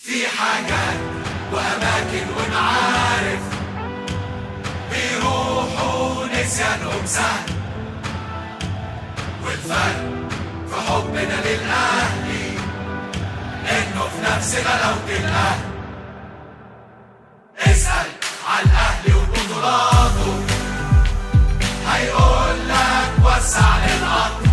في حاجات وأماكن ونعارف بيروحوا نسيانهم سهل والفرق في حبنا للأهلي إنه في نفس غلاوة الأهل اسأل على الأهلي وبطولاته هيقول لك وسع للقطر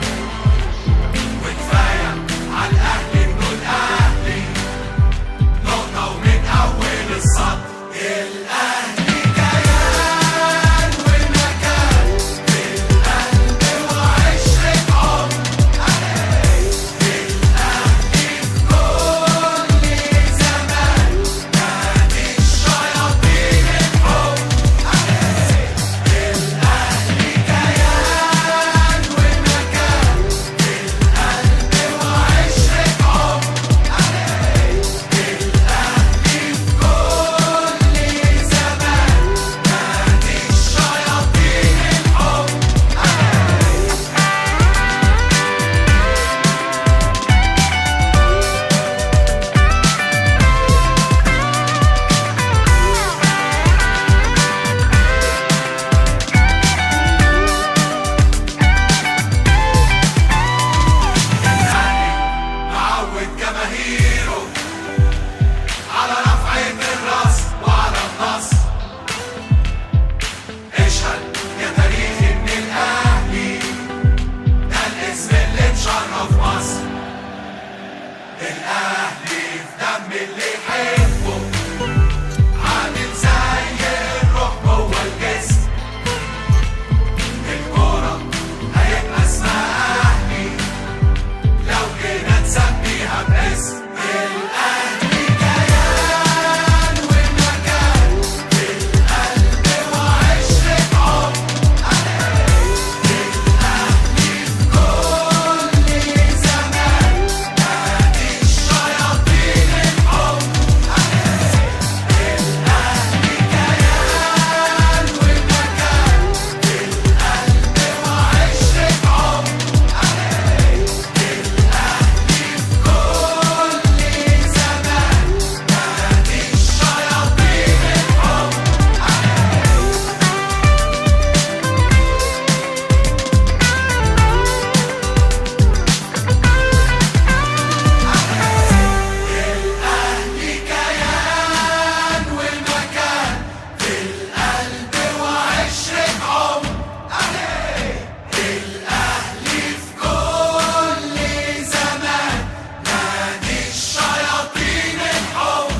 وكفاية على الأهلي إنه الأهلي نقطة ومن أول السطر الأهلي كيان والمكان في القلب وعشرة عمر الأهلي في كل زمان نادي الشياطين الحب الأهلي كيان والمكان في القلب وعشرة عمر الأهلي في كل زمان نادي الشياطين الحب الأهلي معود جماهيره على رفعة الراس وعلى النصر اشهد يا تاريخ ان الاهلي ده الاسم اللي مشرف مصر الاهلي في دم اللي يحبه عامل زي الروح جوه الجسم الكورة هيبقى اسمها اهلي لو جينا نسميها باسم الأهلي كيان والمكان في القلب وعشرة عمر الأهلي في كل زمان نادي الشياطين الحب الأهلي كيان والمكان في القلب وعشرة عمر كل زمان نادي الشياطين الحب الأهلي كيان والمكان في القلب وعشرة عمر الأهلي في كل زمان نادي الشياطين الحب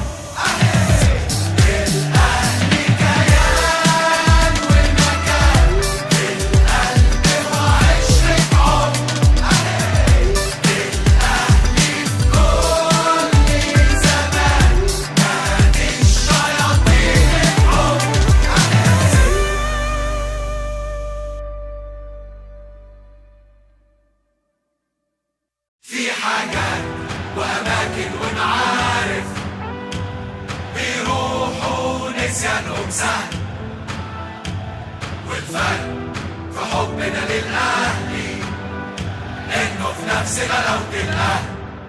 الأهلي كيان والمكان في القلب وعشرة عمر الأهلي في كل زمان نادي الشياطين الحب في حاجات وأماكن ونعارف بيروحوا نسيانهم سهل والفرق في حبنا للأهلي إنه في نفس غلاوة الأهل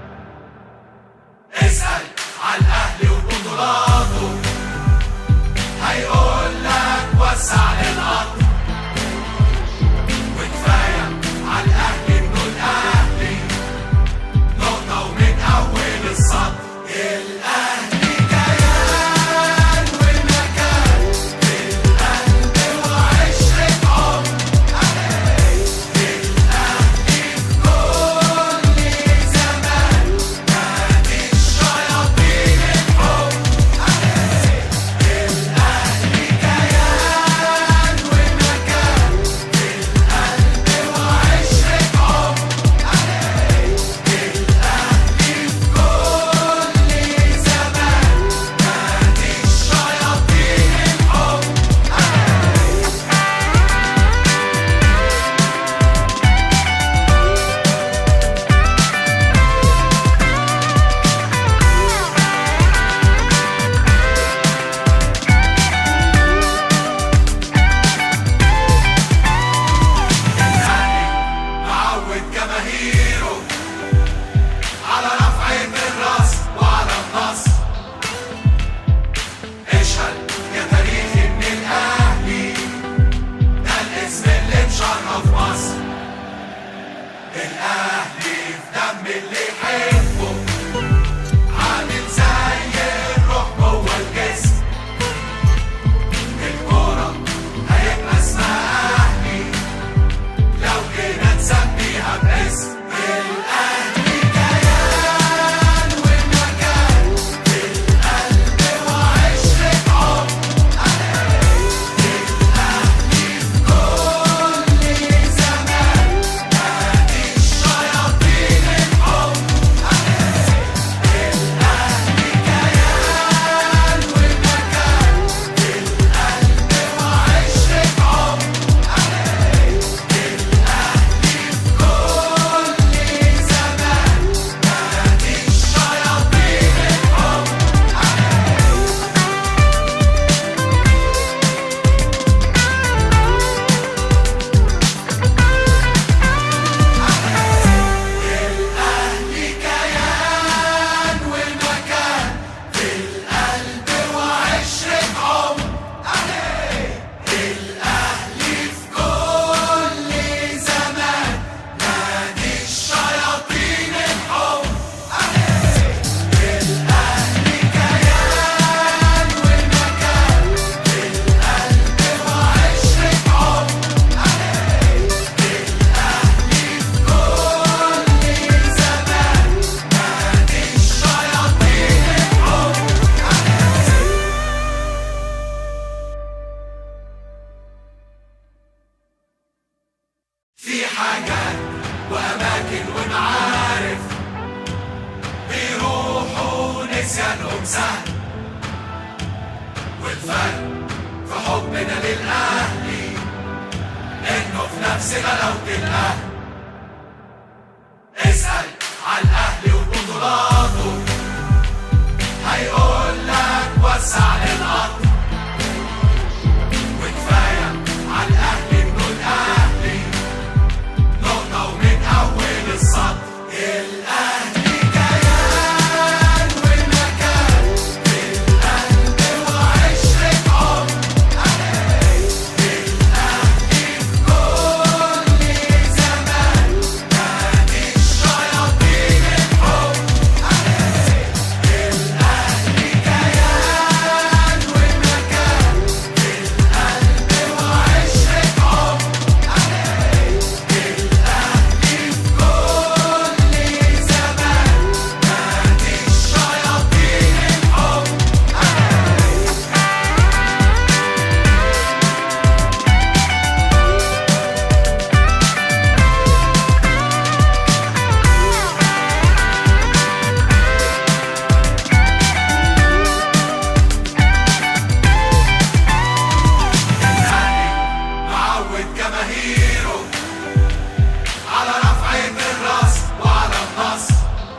اسأل على الأهلي وبطولاته هيقول لك وسع للقطر وكفاية على الأهلي إنه الأهلي نقطة ومن أول السطر الأهلي كيان والمكان في القلب وعشرة عمر الأهلي في كل ونسيانهم سهل والفرق في حبنا للأهلي إنه في نفس غلاوة الأهل اسأل على الأهلي وبطولاته هيقول لك وسع للقطر وكفاية على الأهلي إنه الأهلي نقطة ومن أول السطر الأهلي كيان والمكان في القلب وعشرة عمر الأهلي في كل زمان نادي الشياطين الحب الأهلي كيان والمكان في القلب وعشرة عمر الأهلي في كل زمان نادي الشياطين الحب الأهلي معود جماهيره على رفعة الراس وعلى النصر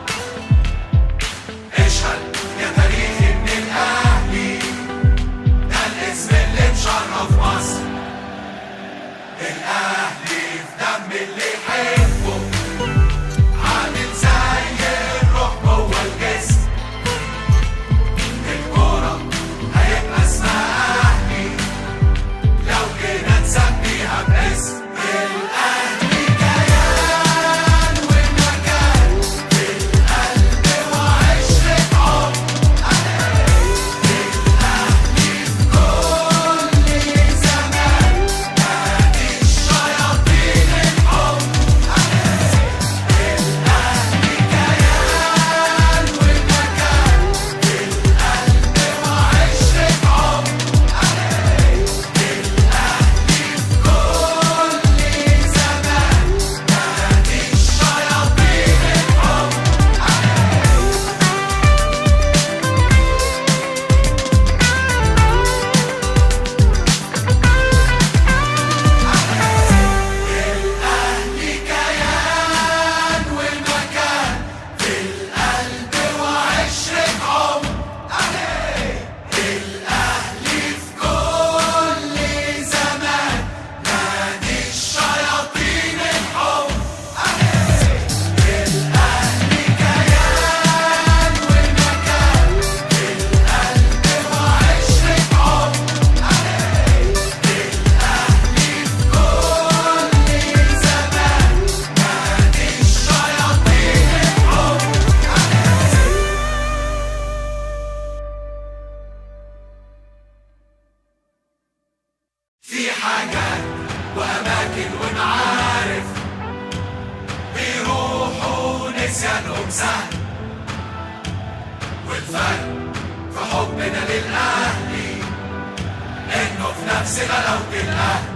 اشهد يا تاريخ ان الاهلي ده الاسم اللي مشرف مصر الاهلي في دم اللي يحبه عامل زي الروح جوه الجسم الكورة هيبقى اسمها اهلي لو جينا نسميها باسم الأهلي كيان والمكان في القلب وعشرة عمر الأهلي في كل زمان نادي الشياطين الحب الأهلي كيان والمكان في القلب وعشرة عمر كل زمان نادي الشياطين الحب الأهلي كيان والمكان في القلب وعشرة عمر الأهلي في كل زمان نادي الشياطين الحب الأهلي كيان والمكان في القلب وعشرة عمر الأهلي في كل زمان نادي الشياطين الحب في حاجات وأماكن ونعارف بيروحوا نسيانهم سهل والفرق في حبنا للأهلي إنه في نفس غلاوة الأهل